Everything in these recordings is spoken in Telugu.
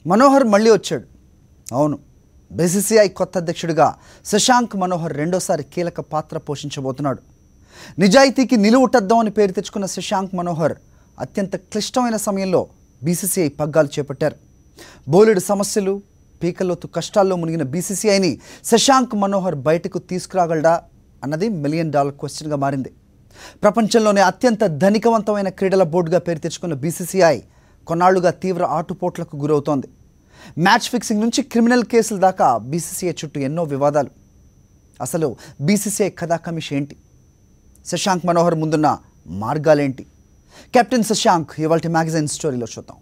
మనోహర్ మళ్ళీ వచ్చాడు అవును బీసీసీఐ కొత్త అధ్యక్షుడిగా శశాంక్ మనోహర్ రెండోసారి కీలక పాత్ర పోషించబోతున్నాడు నిజాయితీకి నిలువుటద్దామని పేరు తెచ్చుకున్న శశాంక్ మనోహర్ అత్యంత క్లిష్టమైన సమయంలో బీసీసీఐ పగ్గాలు చేపట్టారు బోలెడు సమస్యలు పీకల్లోతు కష్టాల్లో మునిగిన బీసీసీఐని శశాంక్ మనోహర్ బయటకు తీసుకురాగలడా అన్నది మిలియన్ డాలర్ క్వశ్చన్గా మారింది ప్రపంచంలోనే అత్యంత ధనికవంతమైన క్రీడల బోర్డుగా పేరు తెచ్చుకున్న బీసీసీఐ కొన్నాళ్లుగా తీవ్ర ఆటుపోట్లకు గురవుతోంది మ్యాచ్ ఫిక్సింగ్ నుంచి క్రిమినల్ కేసుల దాకా బీసీసీఐ చుట్టూ ఎన్నో వివాదాలు అసలు బీసీసీఐ కథా కమిష్ ఏంటి శశాంక్ మనోహర్ ముందున్న మార్గాలేంటి కెప్టెన్ శశాంక్ ఇవాళ మ్యాగజైన్ స్టోరీలో చూద్దాం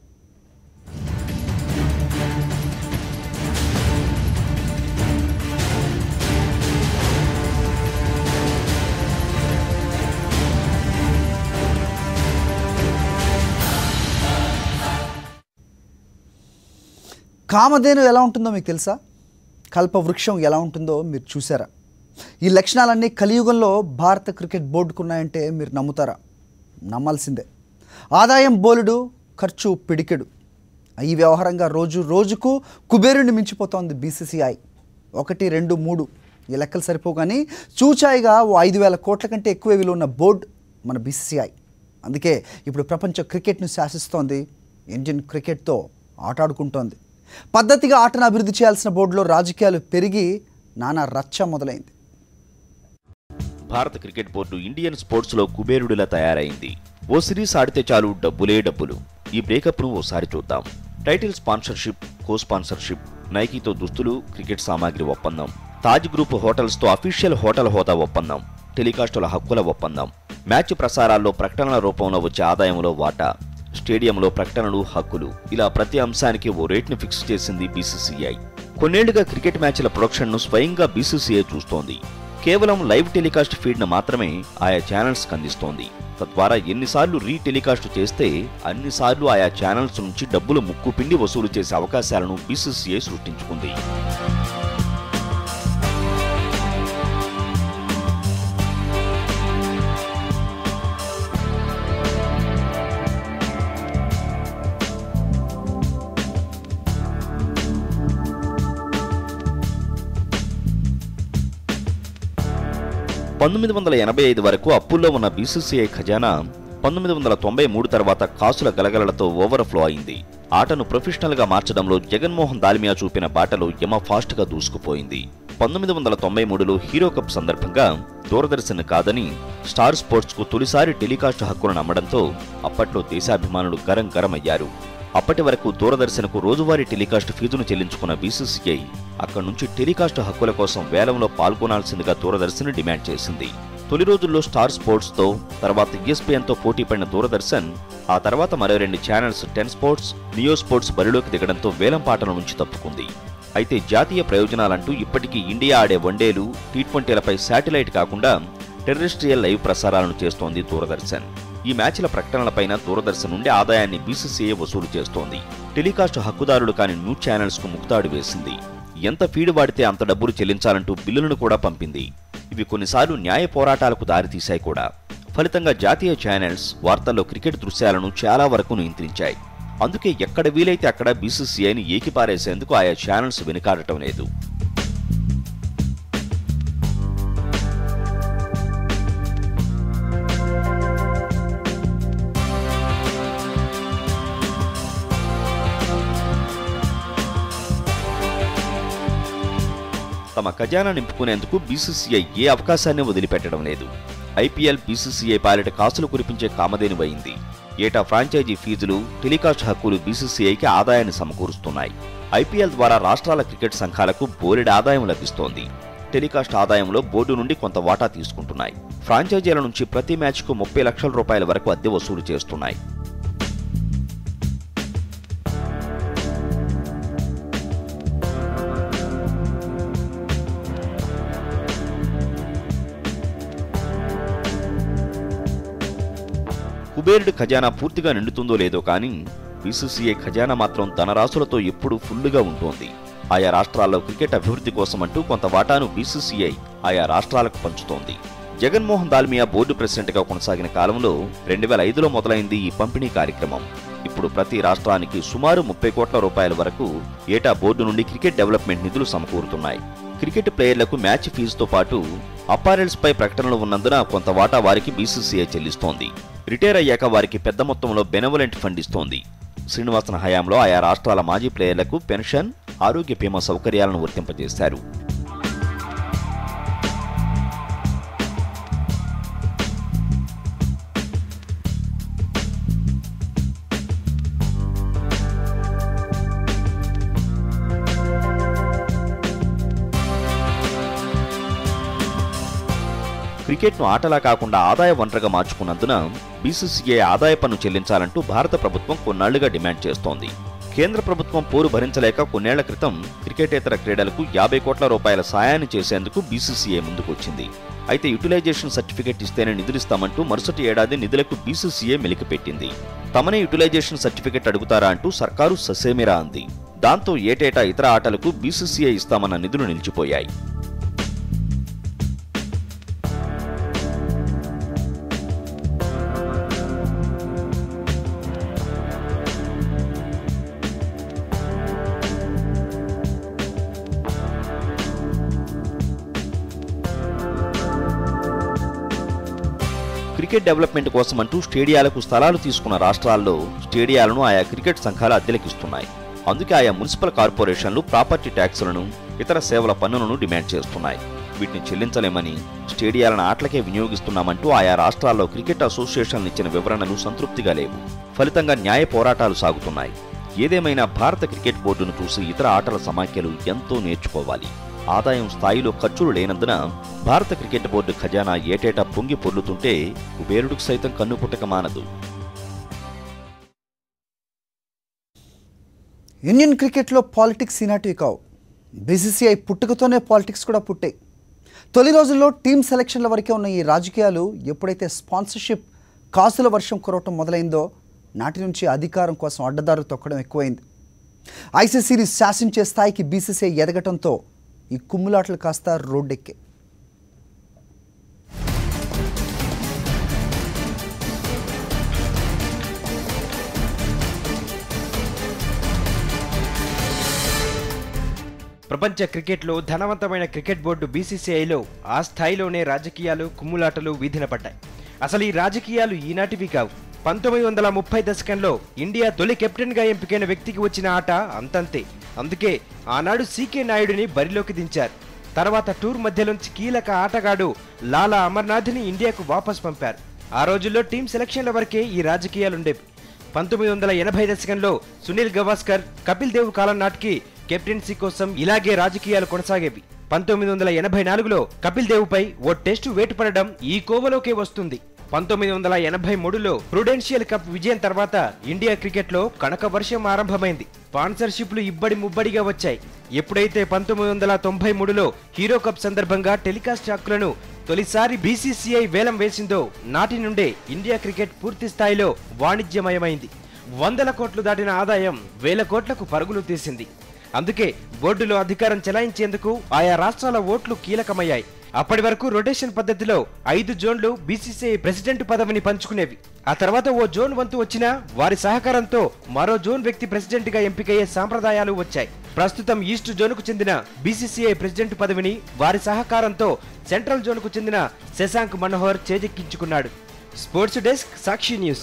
కామధేను ఎలా ఉంటుందో మీకు తెలుసా కల్పవృక్షం ఎలా ఉంటుందో మీరు చూసారా ఈ లక్షణాలన్నీ కలియుగంలో భారత క్రికెట్ బోర్డుకున్నాయంటే మీరు నమ్ముతారా నమ్మాల్సిందే ఆదాయం బోలుడు ఖర్చు పిడికెడు ఈ వ్యవహారంగా రోజు రోజుకు కుబేరుని మించిపోతోంది బీసీసీఐ ఒకటి రెండు మూడు ఈ లెక్కలు సరిపో కానీ చూచాయిగా ఓ ఐదు వేల కోట్ల కంటే ఎక్కువ విలువ ఉన్న బోర్డు మన బీసీసీఐ అందుకే ఇప్పుడు ప్రపంచ క్రికెట్ను శాసిస్తోంది ఇండియన్ క్రికెట్తో ఆటాడుకుంటోంది పద్ధతిగా ఆటను అభివృద్ధి చేయాల్సిన బోర్డులో రాజకీయాలు పెరిగి నానా రచ్చ మొదలైంది భారత క్రికెట్ బోర్డు ఇండియన్ స్పోర్ట్స్ లో కుబేరుడిలా తయారైంది ఓ సిరీస్ ఆడితే చాలు డబ్బులే డబ్బులు ఈ బ్రేకప్ ను ఓసారి చూద్దాం టైటిల్ స్పాన్సర్షిప్ కో స్పాన్సర్షిప్ నైకీతో దుస్తులు క్రికెట్ సామాగ్రి ఒప్పందం తాజ్ గ్రూప్ హోటల్స్ తో అఫీషియల్ హోటల్ హోదా ఒప్పందం టెలికాస్టుల హక్కుల ఒప్పందం మ్యాచ్ ప్రసారాల్లో ప్రకటనల రూపంలో వచ్చే ఆదాయంలో వాటా స్టేడియంలో ప్రకటనలు హక్కులు ఇలా ప్రతి అంశానికి ఓ రేట్ను ఫిక్స్ చేసింది బీసీసీఐ కొన్నేళ్లుగా క్రికెట్ మ్యాచ్ల ప్రొడక్షన్ను స్వయంగా బీసీసీఐ చూస్తోంది కేవలం లైవ్ టెలికాస్ట్ ఫీడ్ను మాత్రమే ఆయా ఛానల్స్ అందిస్తోంది తద్వారా ఎన్నిసార్లు రీ టెలికాస్ట్ చేస్తే అన్నిసార్లు ఆయా ఛానల్స్ నుంచి డబ్బులు ముక్కు పిండి వసూలు చేసే అవకాశాలను బీసీసీఐ సృష్టించుకుంది పంతొమ్మిది వందల ఎనభై ఐదు వరకు అప్పుల్లో ఉన్న బీసీసీఐ ఖజానా పంతొమ్మిది వందల తొంభై మూడు తర్వాత కాసుల గలగలలతో ఓవర్ఫ్లో అయింది ఆటను ప్రొఫెషనల్ గా మార్చడంలో జగన్మోహన్ దాల్మియా చూపిన బాటలో యమ ఫాస్ట్ గా దూసుకుపోయింది పంతొమ్మిది వందల తొంభై మూడులో హీరో కప్ సందర్భంగా దూరదర్శన్ కాదని స్టార్ స్పోర్ట్స్ కు తొలిసారి టెలికాస్ట్ హక్కులను అమ్మడంతో అప్పట్లో దేశాభిమానులు గరం గరం అయ్యారు అప్పటి వరకు దూరదర్శన్కు రోజువారీ టెలికాస్ట్ ఫీజును చెల్లించుకున్న బీసీసీఐ అక్కడి నుంచి టెలికాస్ట్ హక్కుల కోసం వేలంలో పాల్గొనాల్సిందిగా దూరదర్శన్ డిమాండ్ చేసింది తొలి రోజుల్లో స్టార్ స్పోర్ట్స్ తో తర్వాత ESPN తో పోటీ పడిన దూరదర్శన్ ఆ తర్వాత మరో రెండు channels ten sports neo sports బరిలోకి దిగడంతో వేలం పాటల నుంచి తప్పుకుంది అయితే జాతీయ ప్రయోజనాలంటూ ఇప్పటికీ ఇండియా ఆడే వన్డేలు టీ ట్వంటీలపై శాటిలైట్ కాకుండా టెర్రెస్ట్రియల్ లైవ్ ప్రసారాలను చేస్తోంది దూరదర్శన్ ఈ మ్యాచ్ల ప్రకటనలపైన దూరదర్శన్ నుండి ఆదాయాన్ని బీసీసీఐ వసూలు చేస్తోంది టెలికాస్ట్ హక్కుదారులు కాని న్యూస్ ఛానల్స్ కు ముక్తాడు వేసింది ఎంత ఫీడ్ వాడితే అంత డబ్బులు చెల్లించాలంటూ బిల్లులను కూడా పంపింది ఇవి కొన్నిసార్లు న్యాయ పోరాటాలకు దారితీశాయి కూడా ఫలితంగా జాతీయ ఛానల్స్ వార్తల్లో క్రికెట్ దృశ్యాలను చాలా వరకు నియంత్రించాయి అందుకే ఎక్కడ వీలైతే అక్కడ బీసీసీఐని ఏకిపారేసేందుకు ఆయా ఛానల్స్ వెనుకాడటం లేదు తమ ఖజానా నింపుకునేందుకు బీసీసీఐ ఏ అవకాశాన్ని వదిలిపెట్టడం లేదు ఐపీఎల్ బీసీసీఐ పాలిట కాసులు కురిపించే కామధేనువైంది ఏటా ఫ్రాంచైజీ ఫీజులు టెలికాస్ట్ హక్కులు బీసీసీఐకి ఆదాయాన్ని సమకూరుస్తున్నాయి ఐపీఎల్ ద్వారా రాష్ట్రాల క్రికెట్ సంఘాలకు బోలెడు ఆదాయం లభిస్తోంది టెలికాస్ట్ ఆదాయంలో బోర్డు నుండి కొంత వాటా తీసుకుంటున్నాయి ఫ్రాంచైజీల నుంచి ప్రతి మ్యాచ్కు ముప్పై లక్షల రూపాయల వరకు అద్దె వసూలు చేస్తున్నాయి కుబేరుడి ఖజానా పూర్తిగా నిండుతుందో లేదో కానీ బీసీసీఐ ఖజానా మాత్రం ధనరాశులతో ఎప్పుడూ ఫుల్లుగా ఉంటోంది ఆయా రాష్ట్రాల్లో క్రికెట్ అభివృద్ధి కోసమంటూ కొంత వాటాను బీసీసీఐ ఆయా రాష్ట్రాలకు పంచుతోంది జగన్మోహన్ దాల్మియా బోర్డు ప్రెసిడెంట్గా కొనసాగిన కాలంలో రెండు వేల ఐదులో మొదలైంది ఈ పంపిణీ కార్యక్రమం ఇప్పుడు ప్రతి రాష్ట్రానికి సుమారు ముప్పై కోట్ల రూపాయల వరకు ఏటా బోర్డు నుండి క్రికెట్ డెవలప్మెంట్ నిధులు సమకూరుతున్నాయి క్రికెట్ ప్లేయర్లకు మ్యాచ్ ఫీజుతో పాటు అపారెల్స్ పై ప్రకటనలు ఉన్నందున కొంత వాటా వారికి బీసీసీఐ చెల్లిస్తోంది రిటైర్ అయ్యాక వారికి పెద్ద మొత్తంలో బెనవలెంట్ ఫండ్ ఇస్తోంది శ్రీనివాసన్ హయాంలో ఆయా రాష్ట్రాల మాజీ ప్లేయర్లకు పెన్షన్ ఆరోగ్య బీమా సౌకర్యాలను వర్తింపజేశారు క్రికెట్ను ఆటలా కాకుండా ఆదాయ వనరుగా మార్చుకున్నందున బీసీసీఐ ఆదాయ పన్ను చెల్లించాలంటూ భారత ప్రభుత్వం కొన్నాళ్లుగా డిమాండ్ చేస్తోంది కేంద్ర ప్రభుత్వం పోరు భరించలేక కొన్నేళ్ల క్రితం క్రికెటేతర క్రీడలకు యాభై కోట్ల రూపాయల సాయాన్ని చేసేందుకు బీసీసీఐ ముందుకొచ్చింది అయితే యూటిలైజేషన్ సర్టిఫికెట్ ఇస్తేనే నిధులిస్తామంటూ మరుసటి ఏడాది నిధులకు బీసీసీఐ మెలికిపెట్టింది తమనే యూటిలైజేషన్ సర్టిఫికెట్ అడుగుతారా అంటూ సర్కారు ససేమిరా అంది దాంతో ఏటేటా ఇతర ఆటలకు బీసీసీఐ ఇస్తామన్న నిధులు నిలిచిపోయాయి క్రికెట్ డెవలప్మెంట్ కోసం అంటూ స్టేడియాలకు స్థలాలు తీసుకున్న రాష్ట్రాల్లో స్టేడియాలను ఆయా క్రికెట్ సంఘాలు అద్దెలకిస్తున్నాయి అందుకే ఆయా మున్సిపల్ కార్పొరేషన్లు ప్రాపర్టీ ట్యాక్సులను ఇతర సేవల పన్నులను డిమాండ్ చేస్తున్నాయి వీటిని చెల్లించలేమని స్టేడియాలను ఆటలకే వినియోగిస్తున్నామంటూ ఆయా రాష్ట్రాల్లో క్రికెట్ అసోసియేషన్లు ఇచ్చిన వివరణలు సంతృప్తిగా లేవు ఫలితంగా న్యాయ పోరాటాలు సాగుతున్నాయి ఏదేమైనా భారత క్రికెట్ బోర్డును చూసి ఇతర ఆటల సమాఖ్యలు ఎంతో నేర్చుకోవాలి ఆదాయం స్థాయిలో ఖర్చులు లేనందున భారత క్రికెట్ బోర్డు ఖజానా ఏటేటా పొంగి పొర్లుతుంటే కుబేరుడికి సైతం కన్ను పుట్టక మానదు ఇండియన్ క్రికెట్లో పాలిటిక్స్ ఈనాటివి కావు బీసీసీఐ పుట్టుకతోనే పాలిటిక్స్ కూడా పుట్టాయి తొలి రోజుల్లో టీం సెలక్షన్ల వరకే ఉన్న ఈ రాజకీయాలు ఎప్పుడైతే స్పాన్సర్షిప్ కాసుల వర్షం కురవటం మొదలైందో నాటి నుంచి అధికారం కోసం అడ్డదారు తొక్కడం ఎక్కువైంది ఐసీసీని శాసించే స్థాయికి బీసీసీఐ ఎదగటంతో ఈ కుమ్ములాటలు కాస్త రోడ్డెక్కాయి ప్రపంచ క్రికెట్లో ధనవంతమైన క్రికెట్ బోర్డు బీసీసీఐలో ఆ స్థాయిలోనే రాజకీయాలు కుమ్ములాటలు వీధిన పడ్డాయి అసలు ఈ రాజకీయాలు ఈనాటివి కావు పంతొమ్మిది వందల ముప్పై దశకంలో ఇండియా తొలి కెప్టెన్గా ఎంపికైన వ్యక్తికి వచ్చిన ఆట అంతంతే అందుకే ఆనాడు సీకే నాయుడిని బరిలోకి దించారు తర్వాత టూర్ మధ్యలోంచి కీలక ఆటగాడు లాలా అమర్నాథ్ని ఇండియాకు వాపస్ పంపారు ఆ రోజుల్లో టీం సెలక్షన్ల వరకే ఈ రాజకీయాలుండేవి పంతొమ్మిది వందల ఎనభై దశకంలో సునీల్ గవాస్కర్ కపిల్ దేవ్ కాలం నాటికి కెప్టెన్సీ కోసం ఇలాగే రాజకీయాలు కొనసాగేవి పంతొమ్మిది వందల ఎనభై నాలుగులో కపిల్ దేవ్ పై ఓ టెస్టు వేటుపడడం ఈ కోవలోకే వస్తుంది పంతొమ్మిది వందల ఎనభై మూడులో ప్రుడెన్షియల్ కప్ విజయం తర్వాత ఇండియా క్రికెట్లో కనక వర్షం ఆరంభమైంది స్పాన్సర్షిప్లు ఇబ్బడి ముబ్బడిగా వచ్చాయి ఎప్పుడైతే పంతొమ్మిది వందల తొంభై మూడులో హీరో కప్ సందర్భంగా టెలికాస్ట్ హక్కులను తొలిసారి బీసీసీఐ వేలం వేసిందో నాటి నుండే ఇండియా క్రికెట్ పూర్తి స్థాయిలో వాణిజ్యమయమైంది వందల కోట్లు దాటిన ఆదాయం వేల కోట్లకు పరుగులు తీసింది అందుకే బోర్డులో అధికారం చెలాయించేందుకు ఆయా రాష్ట్రాల ఓట్లు కీలకమయ్యాయి అప్పటి వరకు రొటేషన్ పద్ధతిలో ఐదు జోన్లు బీసీసీఐ ప్రెసిడెంట్ పదవిని పంచుకునేవి ఆ తర్వాత ఓ జోన్ వంతు వచ్చినా వారి సహకారంతో మరో జోన్ వ్యక్తి ప్రెసిడెంట్ గా ఎంపికయ్యే సాంప్రదాయాలు వచ్చాయి ప్రస్తుతం ఈస్ట్ జోన్కు చెందిన బీసీసీఐ ప్రెసిడెంట్ పదవిని వారి సహకారంతో సెంట్రల్ జోన్కు చెందిన శశాంక్ మనోహర్ చేజెక్కించుకున్నాడు sports desk Sakshi news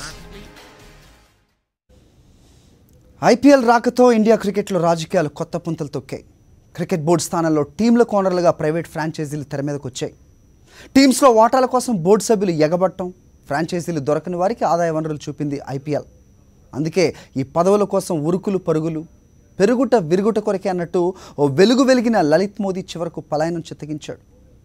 IPL రాకతో ఇండియా క్రికెట్లో రాజకీయాలు కొత్త పుంతలు తొక్కాయి క్రికెట్ బోర్డు స్థానంలో టీంల కోనర్లుగా ప్రైవేట్ ఫ్రాంచైజీలు తెర మీదకు వచ్చాయి టీమ్స్లో వాటాల కోసం బోర్డు సభ్యులు ఎగబట్టడం ఫ్రాంచైజీలు దొరకని వారికి ఆదాయ వనరులు చూపింది ఐపీఎల్ అందుకే ఈ పదవుల కోసం ఉరుకులు పరుగులు పెరుగుట విరుగుట కొరకే అన్నట్టు ఓ వెలుగు వెలిగిన లలిత్ మోదీ చివరకు పలాయనం చిత్తగించాడు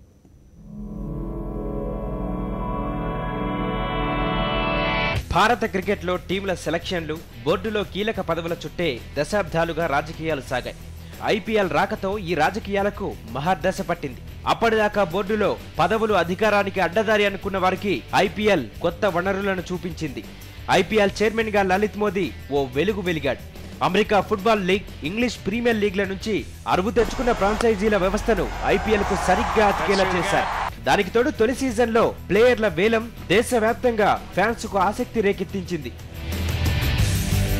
భారత క్రికెట్లో టీంల సెలక్షన్లు బోర్డులో కీలక పదవుల చుట్టే దశాబ్దాలుగా రాజకీయాలు సాగాయి ఐపీఎల్ రాకతో ఈ రాజకీయాలకు మహర్దశ పట్టింది అప్పటిదాకా బోర్డులో పదవులు అధికారానికి అడ్డదారి అనుకున్న వారికి ఐపీఎల్ కొత్త వనరులను చూపించింది ఐపీఎల్ చైర్మన్ గా లలిత్ మోదీ ఓ వెలుగు వెలిగాడు America football league English premier లీగ్ల నుంచి అరువు తెచ్చుకున్న ఫ్రాంచైజీల వ్యవస్థను ఐపీఎల్ కు సరిగ్గా అతికేలా చేశారు దానికి తోడు తొలి సీజన్లో ప్లేయర్ల వేలం దేశవ్యాప్తంగా ఫ్యాన్స్ కు ఆసక్తి రేకెత్తించింది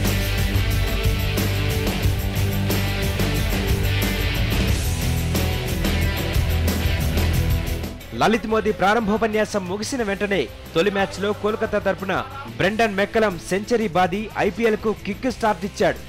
లలిత్ మోదీ ప్రారంభోపన్యాసం ముగిసిన వెంటనే తొలి మ్యాచ్లో కోల్కతా తరపున బ్రెండన్ మెక్కలం సెంచరీ బాది ఐపీఎల్కు కిక్ స్టార్ట్ ఇచ్చాడు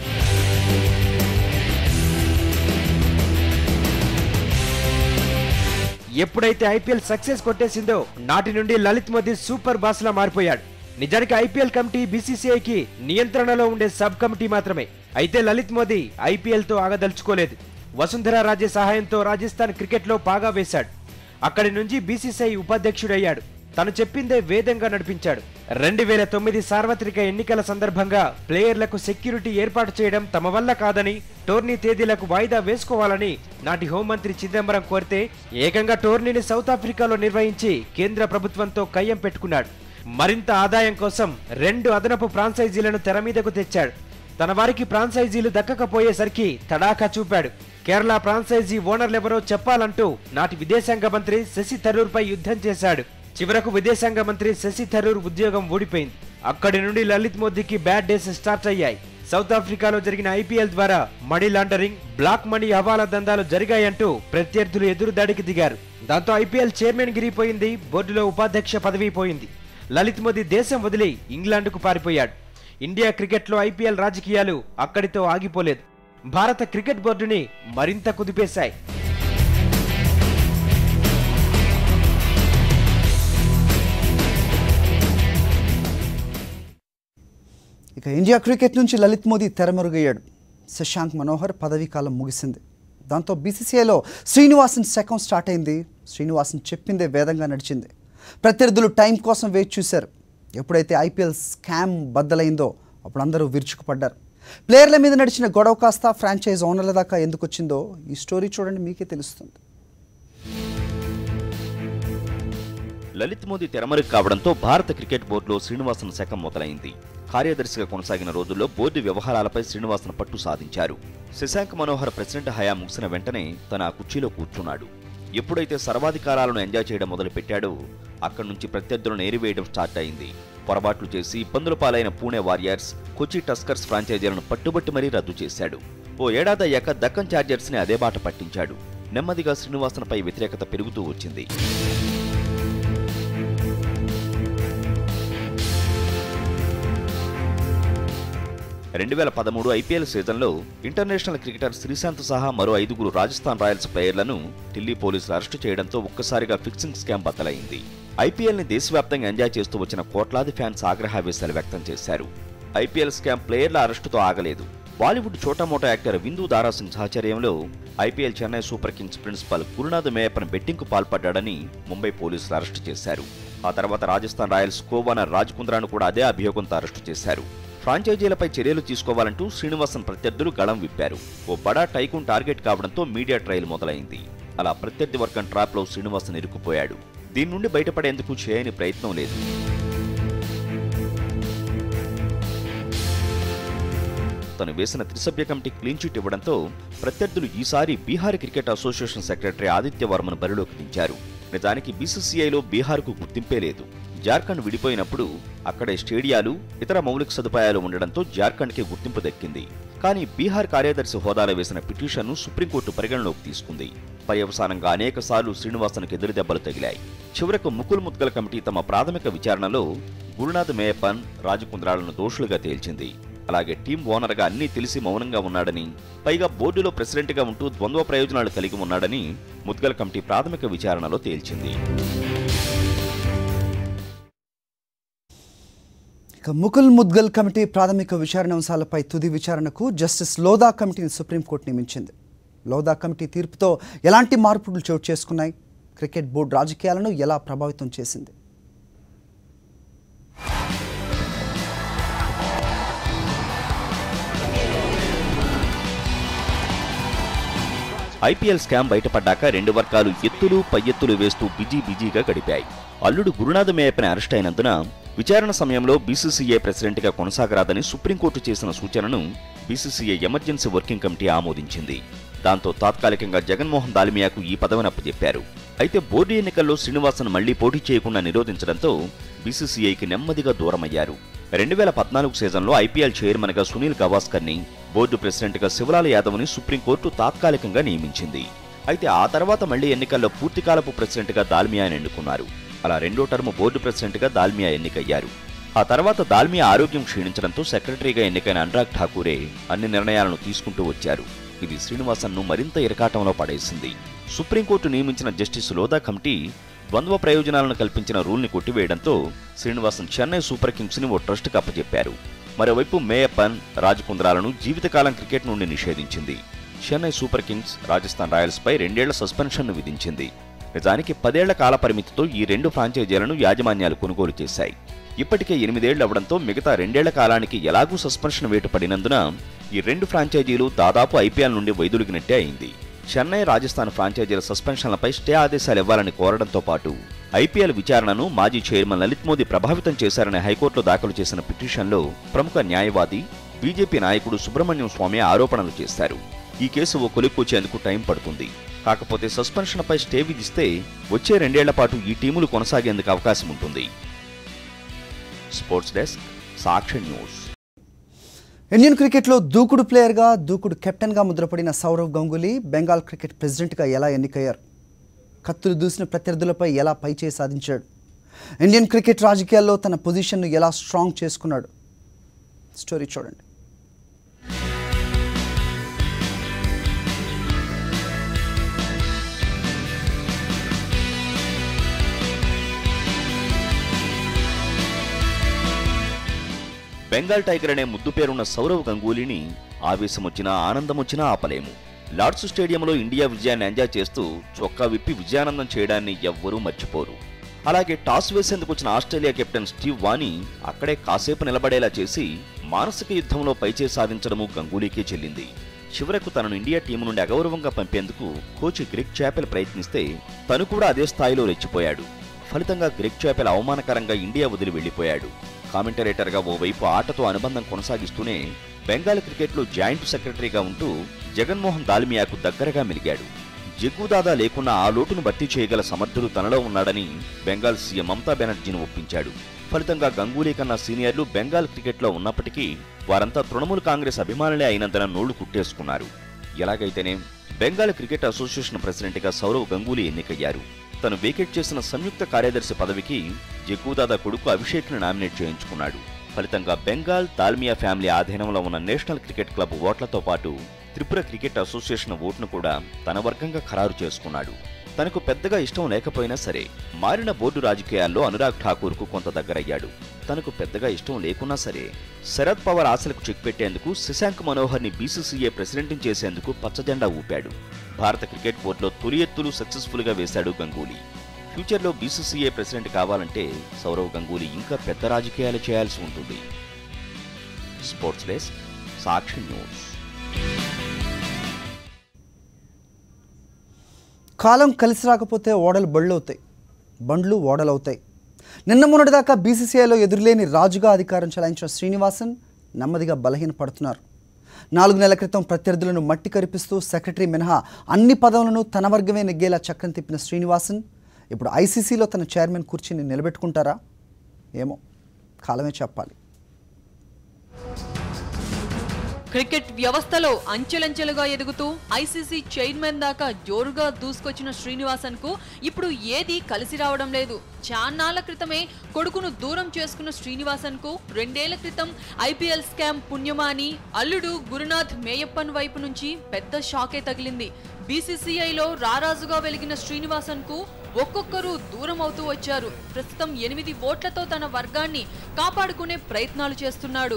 ఎప్పుడైతే ఐపీఎల్ సక్సెస్ కొట్టేసిందో నాటి నుండి లలిత్ మోదీ సూపర్ బాస్ లా మారిపోయాడు నిజానికి ఐపీఎల్ కమిటీ బీసీసీఐకి నియంత్రణలో ఉండే సబ్ కమిటీ మాత్రమే అయితే లలిత్ మోదీ ఐపీఎల్ తో ఆగదలుచుకోలేదు వసుంధర రాజే సహాయంతో రాజస్థాన్ క్రికెట్లో పాగా వేశాడు అక్కడి నుంచి బీసీసీఐ ఉపాధ్యక్షుడయ్యాడు తను చెప్పిందే వేదంగా నడిపించాడు రెండు వేల తొమ్మిది సార్వత్రిక ఎన్నికల సందర్భంగా ప్లేయర్లకు సెక్యూరిటీ ఏర్పాటు చేయడం తమ వల్ల కాదని టోర్నీ తేదీలకు వాయిదా వేసుకోవాలని నాటి హోంమంత్రి చిదంబరం కోరితే ఏకంగా టోర్నీని సౌత్ ఆఫ్రికాలో నిర్వహించి కేంద్ర ప్రభుత్వంతో కయ్యం పెట్టుకున్నాడు మరింత ఆదాయం కోసం రెండు అదనపు ఫ్రాంచైజీలను తెర మీదకు తెచ్చాడు తన వారికి ఫ్రాంచైజీలు దక్కకపోయేసరికి తడాఖా చూపాడు కేరళ ఫ్రాంచైజీ ఓనర్లెవరో చెప్పాలంటూ నాటి విదేశాంగ మంత్రి శశి థరూర్పై యుద్ధం చేశాడు చివరకు విదేశాంగ మంత్రి శశి థరూర్ ఉద్యోగం ఊడిపోయింది అక్కడి నుండి లలిత్ మోదీకి బ్యాడ్ డేస్ స్టార్ట్ అయ్యాయి సౌత్ ఆఫ్రికాలో జరిగిన ఐపీఎల్ ద్వారా మనీ లాండరింగ్ బ్లాక్ మనీ హవాలా దందాలు జరిగాయంటూ ప్రత్యర్థులు ఎదురుదాడికి దిగారు దాంతో ఐపీఎల్ చైర్మన్ గిరిపోయింది బోర్డులో ఉపాధ్యక్ష పదవి పోయింది లలిత్ మోదీ దేశం వదిలి ఇంగ్లాండ్కు పారిపోయాడు ఇండియా క్రికెట్లో ఐపీఎల్ రాజకీయాలు అక్కడితో ఆగిపోలేదు భారత క్రికెట్ బోర్డుని మరింత కుదిపేశాయి ఇక ఇండియా క్రికెట్ నుంచి లలిత్ మోదీ తెరమరుగయ్యాడు శశాంక్ మనోహర్ పదవీ కాలం ముగిసింది దాంతో బీసీసీఐలో శ్రీనివాసన్ శకం స్టార్ట్ అయింది శ్రీనివాసన్ చెప్పిందే వేదంగా నడిచింది ప్రత్యర్థులు టైం కోసం వేచి చూశారు ఎప్పుడైతే ఐపీఎల్ స్కామ్ బద్దలైందో అప్పుడు అందరూ విరుచుకుపడ్డారు ప్లేయర్ల మీద నడిచిన గొడవ కాస్త ఫ్రాంచైజ్ ఓనర్ల దాకా ఎందుకు వచ్చిందో ఈ స్టోరీ చూడండి మీకే తెలుస్తుంది లలిత్ మోదీ తెరమరుగు కావడంతో భారత క్రికెట్ బోర్డులో శ్రీనివాసన్ శకం మొదలైంది కార్యదర్శిగా కొనసాగిన రోజుల్లో బోర్డు వ్యవహారాలపై శ్రీనివాసన్ పట్టు సాధించారు శశాంక్ మనోహర్ ప్రెసిడెంట్ హయా ముగిసిన వెంటనే తన ఆ కుర్చీలో కూర్చున్నాడు ఎప్పుడైతే సర్వాధికారాలను ఎంజాయ్ చేయడం మొదలుపెట్టాడో అక్కడి నుంచి ప్రత్యర్థులను ఏరివేయడం స్టార్ట్ అయింది పొరపాట్లు చేసి ఇబ్బందుల పాలైన పూణే వారియర్స్ కొచ్చి టస్కర్స్ ఫ్రాంచైజీలను పట్టుబట్టి మరీ రద్దు చేశాడు ఓ ఏడాది అయ్యాక దక్కన్ ఛార్జర్స్ ని అదే బాట పట్టించాడు నెమ్మదిగా శ్రీనివాసన్పై వ్యతిరేకత పెరుగుతూ వచ్చింది రెండు వేల పదమూడు ఐపీఎల్ సీజన్లో ఇంటర్నేషనల్ క్రికెటర్ శ్రీశాంత్ సహా మరో ఐదుగురు రాజస్థాన్ రాయల్స్ ప్లేయర్లను ఢిల్లీ పోలీసులు అరెస్టు చేయడంతో ఒక్కసారిగా ఫిక్సింగ్ స్కామ్ బద్దలైంది ఐపీఎల్ ని దేశవ్యాప్తంగా ఎంజాయ్ చేస్తూ వచ్చిన కోట్లాది ఫ్యాన్స్ ఆగ్రహావేశాలు వ్యక్తం చేశారు ఐపీఎల్ స్కామ్ ప్లేయర్ల అరెస్టుతో ఆగలేదు బాలీవుడ్ చోటామోటా యాక్టర్ విందు దారాసింగ్ సహచర్యంలో IPL Chennai super kings principal Gurunath Meiyappan బెట్టింగ్కు పాల్పడ్డాడని ముంబై పోలీసులు అరెస్టు చేశారు ఆ తర్వాత రాజస్థాన్ రాయల్స్ కోవానర్ రాజ్ కుంద్రాను కూడా అదే అభియోగంతో అరెస్టు చేశారు ఫ్రాంచైజీలపై చర్యలు తీసుకోవాలంటూ శ్రీనివాసన్ ప్రత్యర్థులు గళం విప్పారు ఓ బడా టైకూన్ టార్గెట్ కావడంతో మీడియా ట్రయల్ మొదలైంది అలా ప్రత్యర్థి వర్గం ట్రాప్లో శ్రీనివాసన్ ఇరుక్కుపోయాడు దీని నుండి బయటపడేందుకు చేయని ప్రయత్నం లేదు తను వేసిన త్రిసభ్య కమిటీ క్లీన్ చిట్ ఇవ్వడంతో ప్రత్యర్థులు ఈసారి Bihar cricket association secretary Aditya వర్మను బరిలోకి దించారు నిజానికి బీసీసీఐలో బీహార్కు గుర్తింపే లేదు జార్ఖండ్ విడిపోయినప్పుడు అక్కడే స్టేడియాలు ఇతర మౌలిక సదుపాయాలు ఉండడంతో జార్ఖండ్కి గుర్తింపు దక్కింది కానీ బీహార్ కార్యదర్శి హోదాలో వేసిన పిటిషన్ను సుప్రీంకోర్టు పరిగణలోకి తీసుకుంది పర్యవసానంగా అనేక సార్లు శ్రీనివాసన్కు ఎదురు దెబ్బలు తగిలాయి చివరకు ముకుల్ ముద్గల్ కమిటీ తమ ప్రాథమిక విచారణలో గురునాథ్ మేయప్పన్ రాజకుంద్రాలను దోషులుగా తేల్చింది అలాగే టీం ఓనర్గా అన్నీ తెలిసి మౌనంగా ఉన్నాడని పైగా బోర్డులో ప్రెసిడెంట్గా ఉంటూ ద్వంద్వ ప్రయోజనాలు కలిగి ఉన్నాడని ముద్గల్ కమిటీ ప్రాథమిక విచారణలో తేల్చింది ఇక ముకుల్ ముద్గల్ కమిటీ ప్రాథమిక విచారణ అంశాలపై తుది విచారణకు జస్టిస్ లోదా కమిటీని సుప్రీంకోర్టు నియమించింది లోదా కమిటీ తీర్పుతో ఎలాంటి మార్పులు చోటు చేసుకున్నాయి క్రికెట్ బోర్డు రాజకీయాలను ఎలా ప్రభావితం చేసింది ఐపీఎల్ స్కామ్ బయటపడ్డాక రెండు వర్గాలు ఎత్తులు పై ఎత్తులు వేస్తూ బిజీ బిజీగా గడిపాయి అల్లుడు గురునాథ్ మేయప్పని అరెస్ట్ అయినందున విచారణ సమయంలో బీసీసీఐ ప్రెసిడెంట్గా కొనసాగరాదని సుప్రీంకోర్టు చేసిన సూచనను బీసీసీఐ ఎమర్జెన్సీ వర్కింగ్ కమిటీ ఆమోదించింది దాంతో తాత్కాలికంగా జగన్మోహన్ దాల్మియాకు ఈ పదవిని అప్పచెప్పారు అయితే బోర్డు ఎన్నికల్లో శ్రీనివాసన్ మళ్లీ పోటీ చేయకుండా నిరోధించడంతో బీసీసీఐకి నెమ్మదిగా దూరమయ్యారు రెండు వేల పద్నాలుగు సీజన్లో ఐపీఎల్ చైర్మన్ గా సునీల్ గవాస్కర్ ని బోర్డు ప్రెసిడెంట్ గా శివలాల్ యాదవ్ ని సుప్రీంకోర్టు తాత్కాలికంగా నియమించింది అయితే ఆ తర్వాత మళ్లీ ఎన్నికల్లో పూర్తికాలపు ప్రెసిడెంట్గా దాల్మియాని ఎన్నుకున్నారు అలా రెండో టర్మ్ బోర్డు ప్రెసిడెంట్గా దాల్మియా ఎన్నికయ్యారు ఆ తర్వాత దాల్మియా ఆరోగ్యం క్షీణించడంతో సెక్రటరీగా ఎన్నికైన అనురాగ్ ఠాకూరే అన్ని నిర్ణయాలను తీసుకుంటూ వచ్చారు ఇది శ్రీనివాసన్ను మరింత ఇరకాటంలో పడేసింది సుప్రీంకోర్టు నియమించిన జస్టిస్ లోదా కమిటీ ద్వంద్వ ప్రయోజనాలను కల్పించిన రూల్ని కొట్టివేయడంతో శ్రీనివాసన్ చెన్నై సూపర్ కింగ్స్ని ఓ ట్రస్ట్కి అప్పచెప్పారు మరోవైపు మేయప్పన్ రాజకుంద్రాలను జీవితకాలం క్రికెట్ నుండి నిషేధించింది చెన్నై సూపర్ కింగ్స్ రాజస్థాన్ రాయల్స్పై రెండేళ్ల సస్పెన్షన్ను విధించింది నిజానికి పదేళ్ల కాల పరిమితితో ఈ రెండు ఫ్రాంచైజీలను యాజమాన్యాలు కొనుగోలు చేశాయి ఇప్పటికే ఎనిమిదేళ్లు అవడంతో మిగతా రెండేళ్ల కాలానికి ఎలాగూ సస్పెన్షన్ వేటు పడినందున ఈ రెండు ఫ్రాంచైజీలు దాదాపు ఐపీఎల్ నుండి వైదొలిగినట్టే అయింది చెన్నై రాజస్థాన్ ఫ్రాంచైజీల సస్పెన్షన్లపై స్టే ఆదేశాలు ఇవ్వాలని కోరడంతో పాటు ఐపీఎల్ విచారణను మాజీ చైర్మన్ లలిత్ మోదీ ప్రభావితం చేశారని హైకోర్టులో దాఖలు చేసిన పిటిషన్లో ప్రముఖ న్యాయవాది బీజేపీ నాయకుడు సుబ్రహ్మణ్యం స్వామి ఆరోపణలు చేశారు ఈ కేసు ఓ కొలిక్కొచ్చేందుకు టైం పడుతుంది కాకపోతే సస్పెన్షన్పై స్టే విధిస్తే వచ్చే రెండేళ్ల పాటు ఈ టీములు కొనసాగేందుకు అవకాశం ఉంటుంది sports desk Sakshi news Indian క్రికెట్లో దూకుడు ప్లేయర్గా దూకుడు కెప్టెన్గా ముద్రపడిన సౌరవ్ గంగూలీ బెంగాల్ క్రికెట్ ప్రెసిడెంట్గా ఎలా ఎన్నికయ్యారు కత్తులు దూసిన ప్రత్యర్థులపై ఎలా పైచేయి సాధించాడు ఇండియన్ క్రికెట్ రాజకీయాల్లో తన పొజిషన్ను ఎలా స్ట్రాంగ్ చేసుకున్నాడు స్టోరీ చూడండి బెంగాల్ టైగర్ అనే ముద్దు పేరున్న సౌరవ్ గంగూలీని ఆవేశం వచ్చినా ఆనందం వచ్చినా ఆపలేము లార్డ్స్ స్టేడియంలో ఇండియా విజయాన్ని ఎంజాయ్ చేస్తూ చొక్కా విప్పి విజయానందం చేయడాన్ని ఎవ్వరూ మర్చిపోరు అలాగే టాస్ వేసేందుకు వచ్చిన ఆస్ట్రేలియా కెప్టెన్ స్టీవ్ వానీ అక్కడే కాసేపు నిలబడేలా చేసి మానసిక యుద్ధంలో పైచే సాధించడము గంగూలీకే చెల్లింది చివరకు తనను ఇండియా టీం నుండి అగౌరవంగా పంపేందుకు కోచ్ గ్రిక్ చాపెల్ ప్రయత్నిస్తే తను కూడా అదే స్థాయిలో రెచ్చిపోయాడు ఫలితంగా గ్రెగ్ చాపెల్ అవమానకరంగా ఇండియా వదిలి వెళ్లిపోయాడు కామెంటరేటర్గా ఓవైపు ఆటతో అనుబంధం కొనసాగిస్తూనే బెంగాల్ క్రికెట్లో జాయింట్ సెక్రటరీగా ఉంటూ జగన్మోహన్ దాల్మియాకు దగ్గరగా మెలిగాడు జగ్గుదాదా లేకున్నా ఆ లోటును భర్తీ చేయగల సమర్థుడు తనలో ఉన్నాడని బెంగాల్ సీఎం మమతా బెనర్జీని ఒప్పించాడు ఫలితంగా గంగూలీ కన్నా సీనియర్లు బెంగాల్ క్రికెట్లో ఉన్నప్పటికీ వారంతా తృణమూల్ కాంగ్రెస్ అభిమానులే అయినందున నోళ్లు కుట్టేసుకున్నారు ఎలాగైతేనే బెంగాల్ క్రికెట్ అసోసియేషన్ ప్రెసిడెంట్గా సౌరవ్ గంగూలీ ఎన్నికయ్యారు తను వేకెట్ చేసిన సంయుక్త కార్యదర్శి పదవికి జగ్గుదాదా కొడుకు అభిషేక్ను నామినేట్ చేయించుకున్నాడు ఫలితంగా బెంగాల్ దాల్మియా ఫ్యామిలీ ఆధీనంలో ఉన్న నేషనల్ క్రికెట్ క్లబ్ ఓట్లతో పాటు త్రిపుర క్రికెట్ అసోసియేషన్ ఓటును కూడా తన వర్గంగా ఖరారు చేసుకున్నాడు తనకు పెద్దగా ఇష్టం లేకపోయినా సరే మారిన బోర్డు రాజకీయాల్లో అనురాగ్ ఠాకూర్కు కొంత దగ్గరయ్యాడు తనకు పెద్దగా ఇష్టం లేకున్నా సరే శరద్ పవార్ ఆశలకు చెక్ పెట్టేందుకు శశాంక్ మనోహర్ని బీసీసీఏ ప్రెసిడెంట్ని చేసేందుకు పచ్చజెండా ఊపాడు భారత క్రికెట్ బోర్డులో తొలి ఎత్తులు సక్సెస్ఫుల్గా వేశాడు గంగూలీ ఫ్యూచర్లో బీసీసీఏ ప్రెసిడెంట్ కావాలంటే సౌరవ్ గంగూలీ ఇంకా పెద్ద రాజకీయాలు చేయాల్సి ఉంటుంది స్పోర్ట్స్ డెస్క్ సాక్షి న్యూస్ కాలం కలిసి రాకపోతే ఓడలు బళ్ళు అవుతాయి బండ్లు ఓడలవుతాయి నిన్న మొన్నటిదాకా బీసీసీఐలో ఎదురులేని రాజుగా అధికారం చెలాయించిన శ్రీనివాసన్ నెమ్మదిగా బలహీనపడుతున్నారు నాలుగు నెలల క్రితం ప్రత్యర్థులను మట్టి కరిపిస్తూ సెక్రటరీ మినహా అన్ని పదవులను తన వర్గమే నెగ్గేలా చక్రం తిప్పిన శ్రీనివాసన్ ఇప్పుడు ఐసీసీలో తన చైర్మన్ కుర్చీని నిలబెట్టుకుంటారా ఏమో కాలమే చెప్పాలి క్రికెట్ వ్యవస్థలో అంచెలంచెలుగా ఎదుగుతూ ఐసీసీ చైర్మన్ దాకా జోరుగా దూసుకొచ్చిన శ్రీనివాసన్ కు ఇప్పుడు ఏది కలిసి రావడం లేదు చాన్నాళ్ల క్రితమే కొడుకును దూరం చేసుకున్న శ్రీనివాసన్ కు రెండేళ్ల క్రితం ఐపీఎల్ స్కామ్ పుణ్యమాని అల్లుడు గురునాథ్ మేయప్పన్ వైపు నుంచి పెద్ద షాకే తగిలింది బీసీసీఐలో రారాజుగా వెలిగిన శ్రీనివాసన్ కు ఒక్కొక్కరు దూరం అవుతూ వచ్చారు ప్రస్తుతం ఎనిమిది ఓట్లతో తన వర్గాన్ని కాపాడుకునే ప్రయత్నాలు చేస్తున్నాడు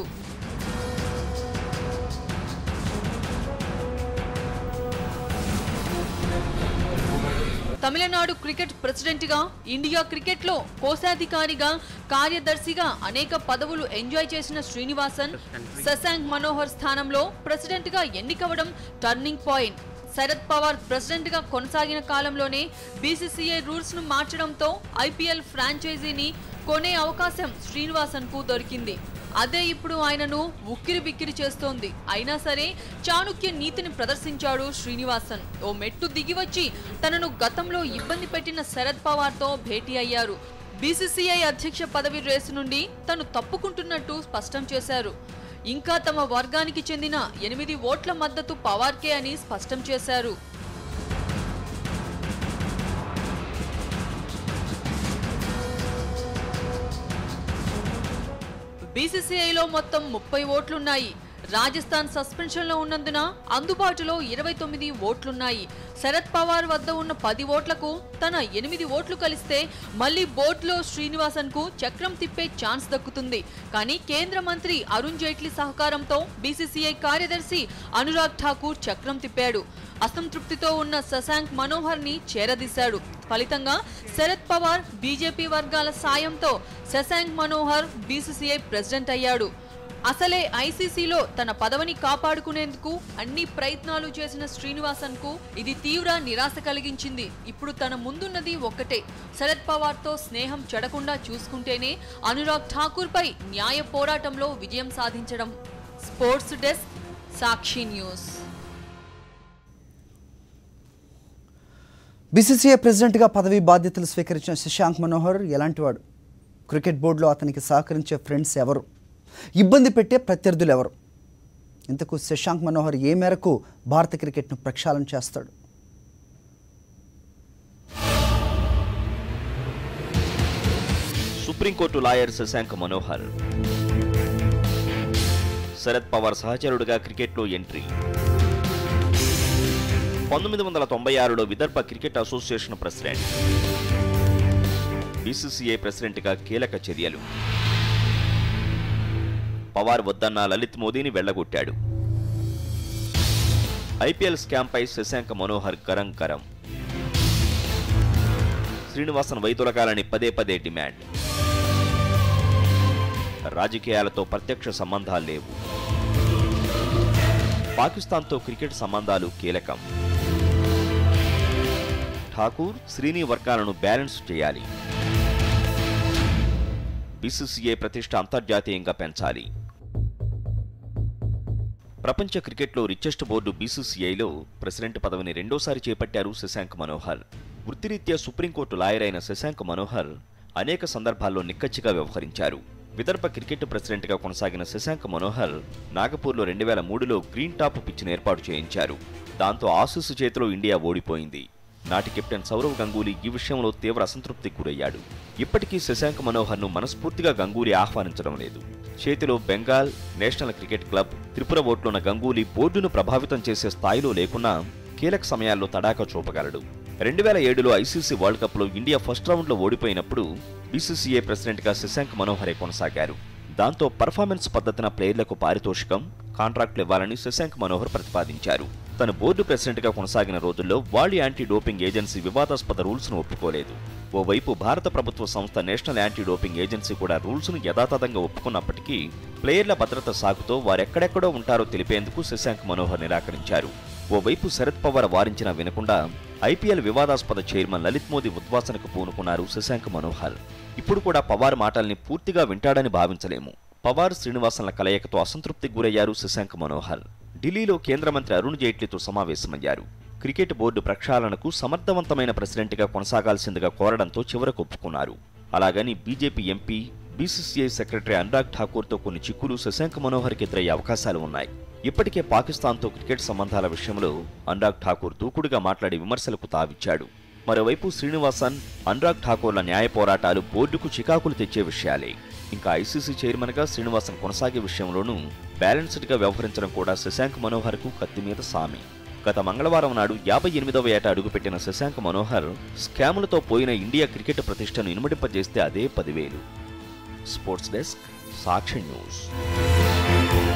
తమిళనాడు క్రికెట్ ప్రెసిడెంట్గా ఇండియా క్రికెట్లో కోశాధికారిగా కార్యదర్శిగా అనేక పదవులు ఎంజాయ్ చేసిన శ్రీనివాసన్ శశాంక్ మనోహర్ స్థానంలో ప్రెసిడెంట్గా ఎన్నికవడం టర్నింగ్ పాయింట్ శరద్ పవార్ ప్రెసిడెంట్గా కొనసాగిన కాలంలోనే బీసీసీఐ రూల్స్ ను మార్చడంతో ఐపీఎల్ ఫ్రాంచైజీని కొనే అవకాశం శ్రీనివాసన్ కు దొరికింది అదే ఇప్పుడు ఆయనను ఉక్కిరి బిక్కిరి చేస్తోంది అయినా సరే చాణుక్య నీతిని ప్రదర్శించాడు శ్రీనివాసన్ ఓ మెట్టు దిగి వచ్చి తనను గతంలో ఇబ్బంది పెట్టిన శరద్ పవార్తో భేటీ అయ్యారు బీసీసీఐ అధ్యక్ష పదవి రేసు నుండి తను తప్పుకుంటున్నట్టు స్పష్టం చేశారు ఇంకా తమ వర్గానికి చెందిన ఎనిమిది ఓట్ల మద్దతు పవార్కే అని స్పష్టం చేశారు బీసీసీఐలో మొత్తం ముప్పై ఓట్లున్నాయి రాజస్థాన్ సస్పెన్షన్లో ఉన్నందున అందుబాటులో ఇరవై తొమ్మిది ఓట్లున్నాయి శరద్ పవార్ వద్ద ఉన్న పది ఓట్లకు తన ఎనిమిది ఓట్లు కలిస్తే మళ్ళీ బోట్లో శ్రీనివాసన్ కు చక్రం తిప్పే ఛాన్స్ దక్కుతుంది కానీ కేంద్ర మంత్రి అరుణ్ జైట్లీ సహకారంతో బీసీసీఐ కార్యదర్శి అనురాగ్ ఠాకూర్ చక్రం తిప్పాడు అసంతృప్తితో ఉన్న శశాంక్ మనోహర్ ని చేరదీశాడు ఫలితంగా శరద్ పవార్ బీజేపీ వర్గాల సాయంతో శశాంక్ మనోహర్ బీసీసీఐ ప్రెసిడెంట్ అయ్యాడు అసలే ఐసీసీలో తన పదవిని కాపాడుకునేందుకు అన్ని ప్రయత్నాలు చేసిన శ్రీనివాసన్ కు ఇది తీవ్ర నిరాశ కలిగించింది ఇప్పుడు తన ముందున్నది ఒక్కటే శరద్ పవార్ తో స్నేహం చెడకుండా చూసుకుంటేనే అనురాగ్ ఠాకూర్ పై న్యాయ పోరాటంలో విజయం సాధించడం sports desk Sakshi news BCCI ప్రెసిడెంట్గా పదవి బాధ్యతలు స్వీకరించిన శశాంక్ మనోహర్ ఎలాంటివాడు క్రికెట్ బోర్డులో అతనికి సహకరించే ఫ్రెండ్స్ ఎవరు ఇబ్బంది పెట్టే ప్రత్యర్థులు ఎవరు ఇంతకు శశాంక్ మనోహర్ ఏ మేరకు భారత క్రికెట్ను ప్రక్షాళన చేస్తాడు సుప్రీంకోర్టు లాయర్ శశాంక్ మనోహర్ శరద్ పవార్ సహచరుడుగా క్రికెట్లో ఎంట్రీ పంతొమ్మిది వందల తొంభై ఆరులో Vidarbha cricket association president BCCI ప్రెసిడెంట్గా కీలక చర్యలు పవార్ వద్దన్న లలిత్ మోదీని వెళ్లగొట్టాడు ఐపీఎల్ స్కామ్పై శశాంక్ మనోహర్ గరం గరం శ్రీనివాసన్ వైదొలగాలని పదే పదే డిమాండ్ రాజకీయాలతో ప్రత్యక్ష సంబంధాలు లేవు పాకిస్తాన్తో క్రికెట్ సంబంధాలు కీలకం ఠాకూర్ శ్రీని వర్గాలను బ్యాలెన్స్ చేయాలి బీసీసీఐ ప్రతిష్ట అంతర్జాతీయంగా పెంచాలి ప్రపంచ క్రికెట్లో రిచెస్ట్ బోర్డు బీసీసీఐలో ప్రెసిడెంట్ పదవిని రెండోసారి చేపట్టారు శశాంక్ మనోహర్ వృత్తిరీత్యా సుప్రీంకోర్టు లాయర్ అయిన శశాంక్ మనోహర్ అనేక సందర్భాల్లో నిక్కచ్చిగా వ్యవహరించారు విదర్భ క్రికెట్ ప్రెసిడెంట్గా కొనసాగిన శశాంక్ మనోహర్ నాగపూర్లో రెండు వేల మూడులో గ్రీన్ టాప్ పిచ్ను ఏర్పాటు చేయించారు దాంతో ఆసీస్ చేతిలో ఇండియా ఓడిపోయింది నాటి కెప్టెన్ సౌరవ్ గంగూలీ ఈ విషయంలో తీవ్ర అసంతృప్తికి గురయ్యాడు ఇప్పటికీ శశాంక్ మనోహర్ను మనస్ఫూర్తిగా గంగూలీ ఆహ్వానించడం లేదు చేతిలో Bengal national cricket club Tripura ఓట్లున్న గంగూలీ బోర్డును ప్రభావితం చేసే స్థాయిలో లేకున్నా కీలక సమయాల్లో తడాకా చూపగలడు రెండు వేల ఏడులో ఐసీసీ వరల్డ్ కప్లో ఇండియా ఫస్ట్ రౌండ్లో ఓడిపోయినప్పుడు బీసీసీఐ ప్రెసిడెంట్గా శశాంక్ మనోహరే కొనసాగారు దాంతో పర్ఫార్మెన్స్ పద్ధతిన ప్లేయర్లకు పారితోషికం కాంట్రాక్టులు ఇవ్వాలని శశాంక్ మనోహర్ ప్రతిపాదించారు తన బోర్డు ప్రెసిడెంట్గా కొనసాగిన రోజుల్లో వాళ్లీ యాంటీ డోపింగ్ ఏజెన్సీ వివాదాస్పద రూల్స్ ను ఒప్పుకోలేదు ఓవైపు భారత ప్రభుత్వ సంస్థ నేషనల్ యాంటీ డోపింగ్ ఏజెన్సీ కూడా రూల్స్ ను యథాతథంగా ఒప్పుకున్నప్పటికీ ప్లేయర్ల భద్రత సాగుతో వారెక్కడెక్కడో ఉంటారో తెలిపేందుకు శశాంక్ మనోహర్ నిరాకరించారు ఓవైపు శరద్ పవార్ వారించినా వినకుండా ఐపీఎల్ వివాదాస్పద చైర్మన్ లలిత్ మోదీ ఉద్వాసనకు పూనుకున్నారు శశాంక్ మనోహర్ ఇప్పుడు కూడా పవార్ మాటల్ని పూర్తిగా వింటాడని భావించలేము పవార్ శ్రీనివాసన్ల కలయికతో అసంతృప్తికి గురయ్యారు శశాంక్ మనోహర్ ఢిల్లీలో కేంద్ర మంత్రి అరుణ్ జైట్లీతో సమావేశమయ్యారు క్రికెట్ బోర్డు ప్రక్షాళనకు సమర్థవంతమైన ప్రెసిడెంట్గా కొనసాగాల్సిందిగా కోరడంతో చివరకు ఒప్పుకున్నారు అలాగని BJP MP BCCI secretary Anurag ఠాకూర్తో కొన్ని చిక్కులు శశాంక్ మనోహర్కి ఎదురయ్యే అవకాశాలు ఉన్నాయి ఇప్పటికే పాకిస్తాన్తో క్రికెట్ సంబంధాల విషయంలో అనురాగ్ ఠాకూర్ దూకుడుగా మాట్లాడి విమర్శలకు తావిచ్చాడు మరోవైపు శ్రీనివాసన్ అనురాగ్ ఠాకూర్ల న్యాయ పోరాటాలు బోర్డుకు చికాకులు తెచ్చే విషయాలే ఇంకా ఐసీసీ చైర్మన్గా శ్రీనివాసన్ కొనసాగే విషయంలోనూ బ్యాలెన్స్డ్గా వ్యవహరించడం కూడా శశాంక్ మనోహర్కు కత్తి మీద సామి గత మంగళవారం నాడు యాభై ఎనిమిదవ ఏట అడుగుపెట్టిన శశాంక్ మనోహర్ స్కాములతో పోయిన ఇండియా క్రికెట్ ప్రతిష్టను ఇనుమడింపజేస్తే అదే పదివేలు స్పోర్ట్స్ డెస్క్ సాక్షి న్యూస్